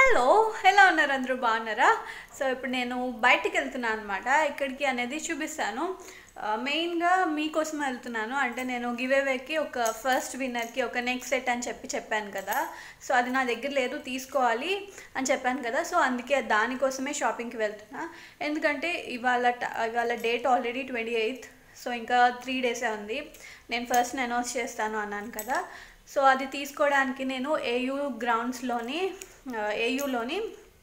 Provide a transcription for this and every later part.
hello ఎలా ఉన్నారు అందరూ బాగున్నారా సో ఇప్పుడు నేను బయటికి వెళ్తున్నాను అనమాట ఇక్కడికి అనేది చూపిస్తాను మెయిన్గా మీకోసం వెళ్తున్నాను అంటే నేను గివ్ అవేకి ఒక ఫస్ట్ విన్నర్కి ఒక నెక్స్ట్ సెట్ అని చెప్పి చెప్పాను కదా సో అది నా దగ్గర లేదు తీసుకోవాలి అని చెప్పాను కదా సో అందుకే దానికోసమే షాపింగ్కి వెళ్తున్నా ఎందుకంటే ఇవాళ ట- ఇవాళ date already twenty eighth so ఇంకా త్రీ డేసే ఉంది నేను ఫస్ట్ అనౌన్స్ చేస్తాను అన్నాను కదా సో అది తీసుకోవడానికి నేను ఏయూ గ్రౌండ్స్లోని ఏయూలోని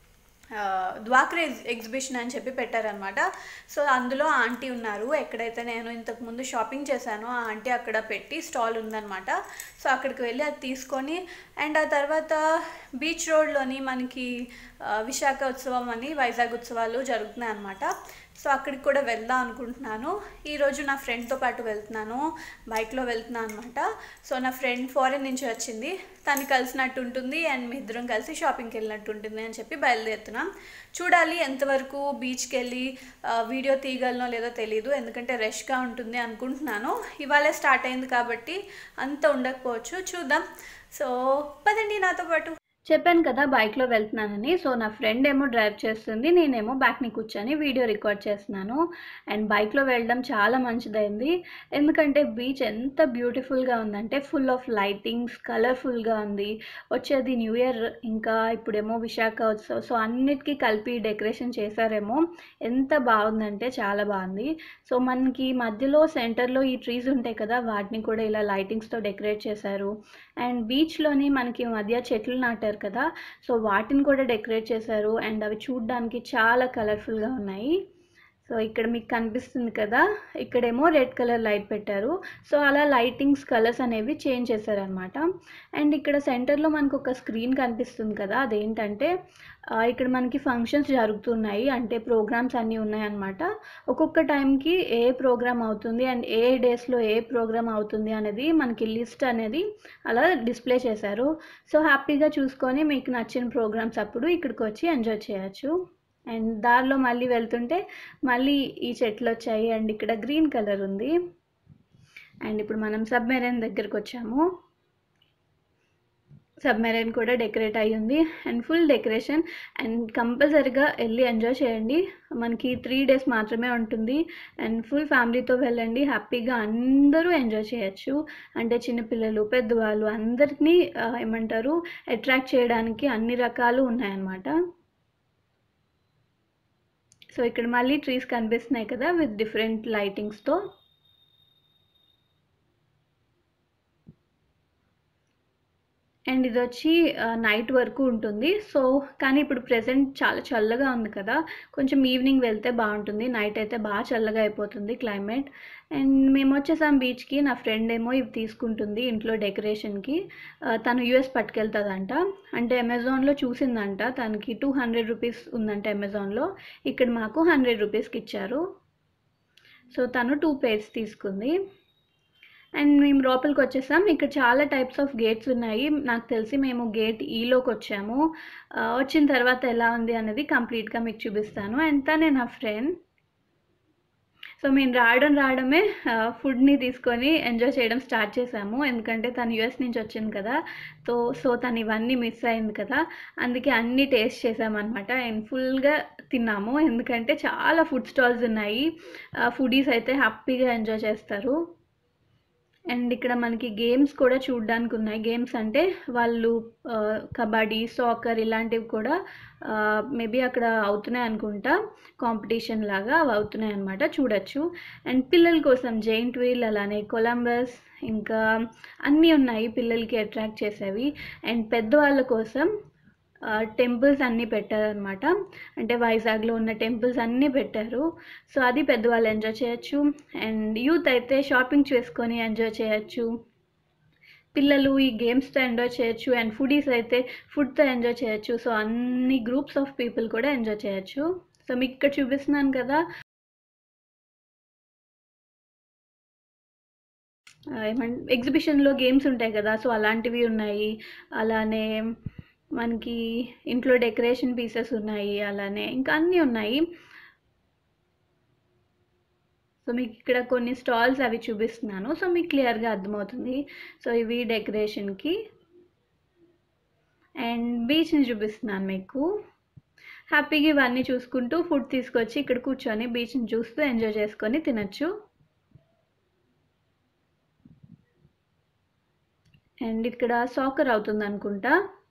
ద్వాక్రే ఎగ్జిబిషన్ అని చెప్పి పెట్టారనమాట సో అందులో ఆంటీ ఉన్నారు ఎక్కడైతే నేను ఇంతకు ముందు షాపింగ్ చేశానో ఆ ఆంటీ అక్కడ పెట్టి స్టాల్ ఉందన్నమాట సో అక్కడికి వెళ్ళి అది తీసుకొని అండ్ ఆ తర్వాత బీచ్ రోడ్లోని మనకి ఆ, విశాఖ ఉత్సవం అని వైజాగ్ ఉత్సవాలు జరుగుతున్నాయి అనమాట సో అక్కడికి కూడా వెళ్దాం అనుకుంటున్నాను ఈరోజు నా ఫ్రెండ్తో పాటు వెళ్తున్నాను బైక్లో వెళ్తున్నాను అనమాట సో నా ఫ్రెండ్ ఫారెన్ నుంచి వచ్చింది తను కలిసినట్టు ఉంటుంది అండ్ మీ ఇద్దరం కలిసి షాపింగ్కి వెళ్ళినట్టు ఉంటుంది అని చెప్పి బయలుదేరుతున్నాం చూడాలి ఎంతవరకు బీచ్కి వెళ్ళి ఆ, వీడియో తీయగలనో లేదో తెలియదు ఎందుకంటే రష్గా ఉంటుంది అనుకుంటున్నాను ఇవాళే స్టార్ట్ అయింది కాబట్టి అంత ఉండకపోవచ్చు చూద్దాం సో పదండి నాతో పాటు చెప్పాను కదా బైక్లో వెళ్తున్నానని సో నా ఫ్రెండ్ ఏమో డ్రైవ్ చేస్తుంది నేనేమో బ్యాక్ని కూర్చొని వీడియో రికార్డ్ చేస్తున్నాను అండ్ బైక్లో వెళ్ళడం చాలా మంచిదైంది ఎందుకంటే బీచ్ ఎంత బ్యూటిఫుల్గా ఉందంటే ఫుల్ ఆఫ్ లైటింగ్స్ కలర్ఫుల్గా ఉంది వచ్చేది న్యూ ఇయర్ ఇంకా ఇప్పుడేమో విశాఖ ఉత్సవ్ సో అన్నిటికీ కలిపి డెకరేషన్ చేశారేమో ఎంత బాగుందంటే చాలా బాగుంది సో మనకి మధ్యలో సెంటర్లో ఈ ట్రీస్ ఉంటాయి కదా వాటిని కూడా ఇలా లైటింగ్స్తో డెకరేట్ చేశారు అండ్ బీచ్లోని మనకి ఈ మధ్య చెట్లు నాటారు కదా సో వాటిని కూడా డెకరేట్ చేశారు అండ్ అవి చూడడానికి చాలా కలర్ఫుల్గా ఉన్నాయి సో ఇక్కడ మీకు కనిపిస్తుంది కదా ఇక్కడేమో రెడ్ కలర్ లైట్ పెట్టారు సో అలా లైటింగ్స్ కలర్స్ అనేవి చేంజ్ చేశారనమాట అండ్ ఇక్కడ సెంటర్లో మనకు ఒక స్క్రీన్ కనిపిస్తుంది కదా అదేంటంటే ఆ, ఇక్కడ మనకి ఫంక్షన్స్ జరుగుతున్నాయి అంటే ప్రోగ్రామ్స్ అన్నీ ఉన్నాయన్నమాట ఒక్కొక్క టైంకి ఏ ప్రోగ్రామ్ అవుతుంది అండ్ ఏ డేస్లో ఏ ప్రోగ్రామ్ అవుతుంది అనేది మనకి లిస్ట్ అనేది అలా డిస్ప్లే చేశారు సో హ్యాపీగా చూసుకొని మీకు నచ్చిన ప్రోగ్రామ్స్ అప్పుడు ఇక్కడికి వచ్చి ఎంజాయ్ చేయొచ్చు అండ్ దారిలో మళ్ళీ వెళ్తుంటే మళ్ళీ ఈ చెట్లు వచ్చాయి అండ్ ఇక్కడ గ్రీన్ కలర్ ఉంది అండ్ ఇప్పుడు మనం సబ్మెరైన్ దగ్గరికి వచ్చాము సబ్మెరైన్ కూడా డెకరేట్ అయ్యి ఉంది అండ్ ఫుల్ డెకరేషన్ అండ్ కంపల్సరీగా వెళ్ళి ఎంజాయ్ చేయండి మనకి త్రీ డేస్ మాత్రమే ఉంటుంది అండ్ ఫుల్ ఫ్యామిలీతో వెళ్ళండి హ్యాపీగా అందరూ ఎంజాయ్ చేయొచ్చు అంటే చిన్నపిల్లలు పెద్దవాళ్ళు అందరినీ ఆ, ఏమంటారు అట్రాక్ట్ చేయడానికి అన్ని రకాలు ఉన్నాయన్నమాట సో ఇక్కడ మళ్ళీ ట్రీస్ కనిపిస్తున్నాయి కదా విత్ డిఫరెంట్ లైటింగ్స్తో అండ్ ఇది వచ్చి నైట్ వరకు ఉంటుంది సో కానీ ఇప్పుడు ప్రెసెంట్ చాలా చల్లగా ఉంది కదా కొంచెం ఈవినింగ్ వెళ్తే బాగుంటుంది నైట్ అయితే బాగా చల్లగా అయిపోతుంది క్లైమేట్ అండ్ మేము వచ్చేసాం బీచ్కి నా ఫ్రెండ్ ఏమో ఇవి తీసుకుంటుంది ఇంట్లో డెకరేషన్కి ఆ, తను యూఎస్ పట్టుకెళ్తుందంట అంటే అమెజాన్లో చూసిందంట తనకి టూ హండ్రెడ్ రూపీస్ ఉందంట అమెజాన్లో ఇక్కడ మాకు హండ్రెడ్ రూపీస్కి ఇచ్చారు సో తను టూ పేర్స్ తీసుకుంది అండ్ మేము లోపలికి వచ్చేసాం ఇక్కడ చాలా టైప్స్ ఆఫ్ గేట్స్ ఉన్నాయి నాకు తెలిసి మేము గేట్ ఈలోకి వచ్చాము ఆ, వచ్చిన తర్వాత ఎలా ఉంది అనేది కంప్లీట్గా మీకు చూపిస్తాను అండ్ తనే నా ఫ్రెండ్ సో మేము రావడం రావడమే ఫుడ్ని తీసుకొని ఎంజాయ్ చేయడం స్టార్ట్ చేసాము ఎందుకంటే తను యుఎస్ నుంచి వచ్చింది కదా సో సో తను ఇవన్నీ మిస్ అయింది కదా అందుకే అన్నీ టేస్ట్ చేసామన్నమాట అండ్ ఫుల్గా తిన్నాము ఎందుకంటే చాలా ఫుడ్ స్టాల్స్ ఉన్నాయి ఫుడీస్ అయితే హ్యాపీగా ఎంజాయ్ చేస్తారు అండ్ ఇక్కడ మనకి గేమ్స్ కూడా చూడడానికి ఉన్నాయి గేమ్స్ అంటే వాళ్ళు ఆ, కబడ్డీ సాకర్ ఇలాంటివి కూడా మేబీ అక్కడ అవుతున్నాయి అనుకుంటా కాంపిటీషన్ లాగా అవి అవుతున్నాయి అనమాట చూడొచ్చు అండ్ పిల్లల కోసం జైంట్ వీల్ అలానే కొలంబస్ ఇంకా అన్నీ ఉన్నాయి పిల్లలకి అట్రాక్ట్ చేసేవి అండ్ పెద్దవాళ్ళ కోసం టెంపుల్స్ అన్నీ పెట్టారనమాట అంటే వైజాగ్లో ఉన్న టెంపుల్స్ అన్నీ పెట్టారు సో అది పెద్దవాళ్ళు ఎంజాయ్ చేయొచ్చు అండ్ యూత్ అయితే షాపింగ్ చేసుకొని ఎంజాయ్ చేయొచ్చు పిల్లలు ఈ గేమ్స్తో ఎంజాయ్ చేయొచ్చు అండ్ ఫుడీస్ అయితే ఫుడ్తో ఎంజాయ్ చేయొచ్చు సో అన్ని గ్రూప్స్ ఆఫ్ పీపుల్ కూడా ఎంజాయ్ చేయొచ్చు సో మీకు ఇక్కడ చూపిస్తున్నాను కదా ఏమంటే ఎగ్జిబిషన్లో గేమ్స్ ఉంటాయి కదా సో అలాంటివి ఉన్నాయి అలానే మనకి ఇంట్లో డెకరేషన్ పీసెస్ ఉన్నాయి అలానే ఇంకా అన్నీ ఉన్నాయి సో మీకు ఇక్కడ కొన్ని స్టాల్స్ అవి చూపిస్తున్నాను సో మీకు క్లియర్గా అర్థమవుతుంది సో ఇవి డెకరేషన్కి అండ్ బీచ్ని చూపిస్తున్నాను మీకు హ్యాపీగా ఇవన్నీ చూసుకుంటూ ఫుడ్ తీసుకొచ్చి ఇక్కడ కూర్చొని బీచ్ని చూస్తూ ఎంజాయ్ చేసుకొని తినచ్చు అండ్ ఇక్కడ సాకర్ అవుతుంది అనుకుంటా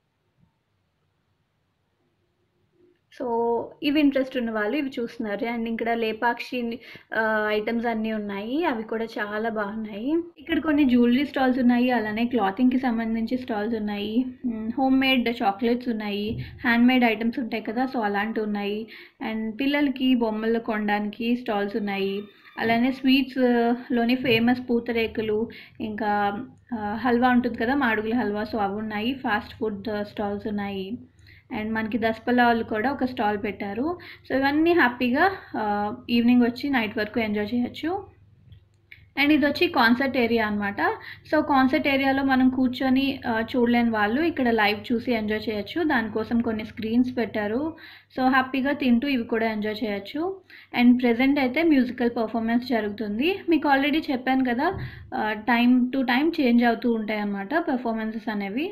సో ఇవి ఇంట్రెస్ట్ ఉన్న వాళ్ళు ఇవి చూస్తున్నారు అండ్ ఇక్కడ లేపాక్షి ఐటమ్స్ అన్నీ ఉన్నాయి అవి కూడా చాలా బాగున్నాయి ఇక్కడ కొన్ని జ్యువెలరీ స్టాల్స్ ఉన్నాయి అలానే క్లాతింగ్కి సంబంధించి స్టాల్స్ ఉన్నాయి హోమ్ మేడ్ చాక్లెట్స్ ఉన్నాయి హ్యాండ్ మేడ్ ఐటమ్స్ ఉంటాయి కదా సో అలాంటివి ఉన్నాయి అండ్ పిల్లలకి బొమ్మలు కొనడానికి స్టాల్స్ ఉన్నాయి అలానే స్వీట్స్ లోని ఫేమస్ పూతరేకులు ఇంకా ఆ, హల్వా ఉంటుంది కదా మాడుగుల హల్వా సో అవి ఉన్నాయి ఫాస్ట్ ఫుడ్ స్టాల్స్ ఉన్నాయి అండ్ మనకి దసపలాలు కూడా ఒక స్టాల్ పెట్టారు సో ఇవన్నీ హ్యాపీగా ఈవినింగ్ వచ్చి నైట్ వరకు ఎంజాయ్ చేయొచ్చు అండ్ ఇది వచ్చి కాన్సర్ట్ ఏరియా అనమాట సో కాన్సర్ట్ ఏరియాలో మనం కూర్చొని ఆ, చూడలేని వాళ్ళు ఇక్కడ లైవ్ చూసి ఎంజాయ్ చేయొచ్చు దానికోసం కొన్ని స్క్రీన్స్ పెట్టారు సో హ్యాపీగా తింటూ ఇవి కూడా ఎంజాయ్ చేయొచ్చు అండ్ ప్రజెంట్ అయితే మ్యూజికల్ పర్ఫార్మెన్స్ జరుగుతుంది మీకు ఆల్రెడీ చెప్పాను కదా టైం టు టైం చేంజ్ అవుతూ ఉంటాయి అన్నమాట పర్ఫార్మెన్సెస్ అనేవి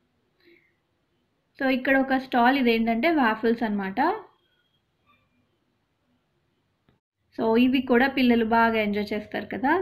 సో ఇక్కడ ఒక స్టాల్ ఇదేంటంటే వాఫిల్స్ అన్నమాట సో ఇవి కూడా పిల్లలు బాగా ఎంజాయ్ చేస్తారు కదా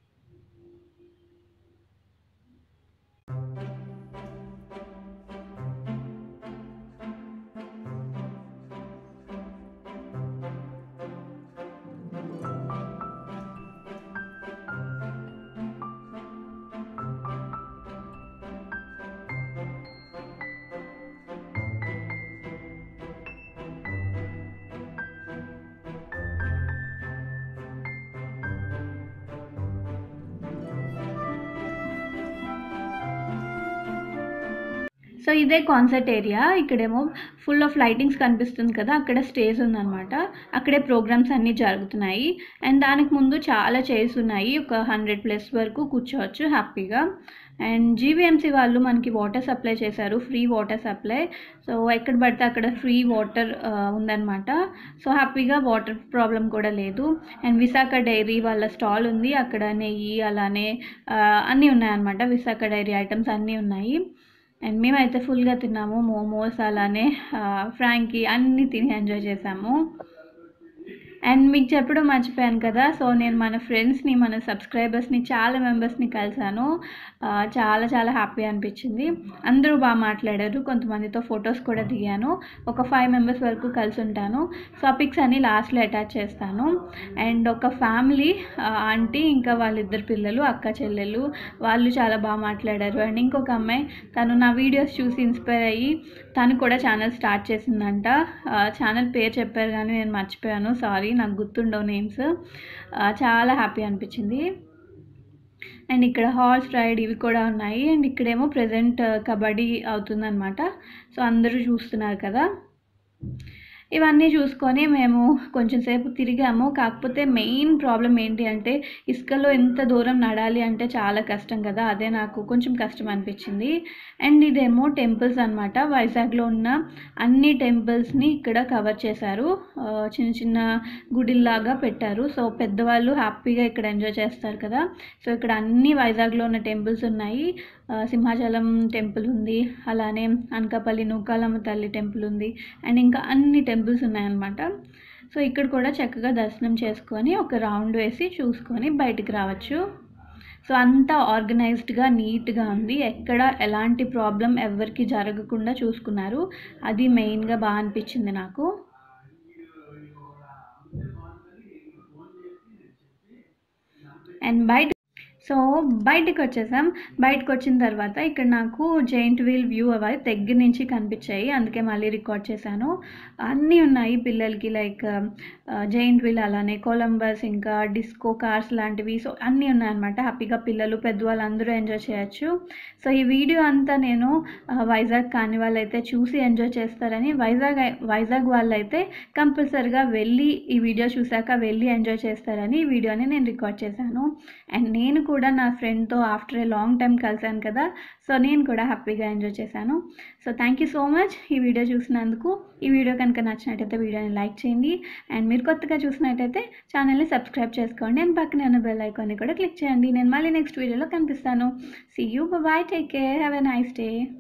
సో ఇదే కాన్సర్ట్ ఏరియా ఇక్కడేమో ఫుల్ ఆఫ్ లైటింగ్స్ కనిపిస్తుంది కదా అక్కడ స్టేజ్ ఉందన్నమాట అక్కడే ప్రోగ్రామ్స్ అన్నీ జరుగుతున్నాయి అండ్ దానికి ముందు చాలా చైర్స్ ఉన్నాయి ఒక హండ్రెడ్ ప్లస్ వరకు కూర్చోవచ్చు హ్యాపీగా అండ్ జీవీఎంసీ వాళ్ళు మనకి వాటర్ సప్లై చేశారు ఫ్రీ వాటర్ సప్లై సో ఎక్కడ పడితే అక్కడ ఫ్రీ వాటర్ ఉందన్నమాట సో హ్యాపీగా వాటర్ ప్రాబ్లం కూడా లేదు అండ్ విశాఖ డైరీ వాళ్ళ స్టాల్ ఉంది అక్కడ నెయ్యి అలానే ఆ, అన్నీ ఉన్నాయన్నమాట విశాఖ డైరీ ఐటమ్స్ అన్నీ ఉన్నాయి అండ్ మేమైతే ఫుల్గా తిన్నాము మోమోస్ అలానే ఆ, ఫ్రాంకీ అన్నీ తిని ఎంజాయ్ చేసాము అండ్ మీకు చెప్పడం మర్చిపోయాను కదా సో నేను మన ఫ్రెండ్స్ని మన సబ్స్క్రైబర్స్ని చాలా మెంబర్స్ని కలిసాను ఆ, చాలా చాలా హ్యాపీ అనిపించింది అందరూ బాగా మాట్లాడారు కొంతమందితో ఫొటోస్ కూడా దిగాను ఒక ఫైవ్ మెంబర్స్ వరకు కలిసి ఉంటాను సో ఆ పిక్స్ అన్ని లాస్ట్లో అటాచ్ చేస్తాను అండ్ ఒక ఫ్యామిలీ ఆంటీ ఇంకా వాళ్ళిద్దరు పిల్లలు అక్క చెల్లెలు వాళ్ళు చాలా బాగా మాట్లాడారు అండ్ ఇంకొక అమ్మాయి తను నా వీడియోస్ చూసి ఇన్స్పైర్ అయ్యి తను కూడా ఛానల్ స్టార్ట్ చేసిందంట ఛానల్ పేరు చెప్పారు కానీ నేను మర్చిపోయాను సారీ నాకు గుర్తుండవు నేమ్స్ చాలా హ్యాపీ అనిపించింది అండ్ ఇక్కడ హార్స్ రైడ్ ఇవి కూడా ఉన్నాయి అండ్ ఇక్కడేమో ప్రజెంట్ కబడ్డీ అవుతుందన్నమాట సో అందరూ చూస్తున్నారు కదా ఇవన్నీ చూసుకొని మేము కొంచెం సేపు తిరిగాము కాకపోతే మెయిన్ ప్రాబ్లం ఏంటి అంటే ఇసుకలో ఎంత దూరం నడాలి అంటే చాలా కష్టం కదా అదే నాకు కొంచెం కష్టం అనిపించింది అండ్ ఇదేమో టెంపుల్స్ అనమాట వైజాగ్లో ఉన్న అన్ని టెంపుల్స్ని ఇక్కడ కవర్ చేశారు ఆ, చిన్న చిన్న గుడిల్లాగా పెట్టారు సో పెద్దవాళ్ళు హ్యాపీగా ఇక్కడ ఎంజాయ్ చేస్తారు కదా సో ఇక్కడ అన్ని వైజాగ్లో ఉన్న టెంపుల్స్ ఉన్నాయి ఆ, సింహాచలం టెంపుల్ ఉంది అలానే అనకాపల్లి నూకాలమ్మ తల్లి టెంపుల్ ఉంది అండ్ ఇంకా అన్ని టెంపుల్స్ ఉన్నాయన్నమాట సో ఇక్కడ కూడా చక్కగా దర్శనం చేసుకొని ఒక రౌండ్ వేసి చూసుకొని బయటికి రావచ్చు సో అంతా ఆర్గనైజ్డ్గా నీట్గా ఉంది ఎక్కడ ఎలాంటి ప్రాబ్లం ఎవరికి జరగకుండా చూసుకున్నారు అది మెయిన్గా బాగా అనిపించింది నాకు అండ్ బయట సో బయటకు వచ్చేసాం బయటకు వచ్చిన తర్వాత ఇక్కడ నాకు జైంట్ వీల్ వ్యూ అవి దగ్గర నుంచి కనిపించాయి అందుకే మళ్ళీ రికార్డ్ చేశాను అన్నీ ఉన్నాయి పిల్లలకి లైక్ జైంట్ వీల్ అలానే కొలంబస్ ఇంకా డిస్కో కార్స్ లాంటివి సో అన్నీ ఉన్నాయన్నమాట హ్యాపీగా పిల్లలు పెద్దవాళ్ళు అందరూ ఎంజాయ్ చేయొచ్చు సో ఈ వీడియో అంతా నేను ఆ, వైజాగ్ కాని వాళ్ళైతే చూసి ఎంజాయ్ చేస్తారని వైజాగ్ అయి- వైజాగ్ వాళ్ళైతే కంపల్సరిగా వెళ్ళి ఈ వీడియో చూశాక వెళ్ళి ఎంజాయ్ చేస్తారని ఈ వీడియోని నేను రికార్డ్ చేశాను అండ్ నేను కూడా నా ఫ్రెండ్తో ఆఫ్టర్ ఏ లాంగ్ టైం కలిసాను కదా సో నేను కూడా హ్యాపీగా ఎంజాయ్ చేశాను so thank you so much ఈ వీడియో చూసినందుకు ఈ వీడియో కనుక నచ్చినట్టయితే వీడియోని లైక్ చేయండి అండ్ మీరు కొత్తగా చూసినట్టయితే ఛానల్ని సబ్స్క్రైబ్ చేసుకోండి అండ్ పక్కనే ఉన్న బెల్ ఐకాన్ని కూడా క్లిక్ చేయండి నేను మళ్ళీ నెక్స్ట్ వీడియోలో కనిపిస్తాను see you bye take care have a nice day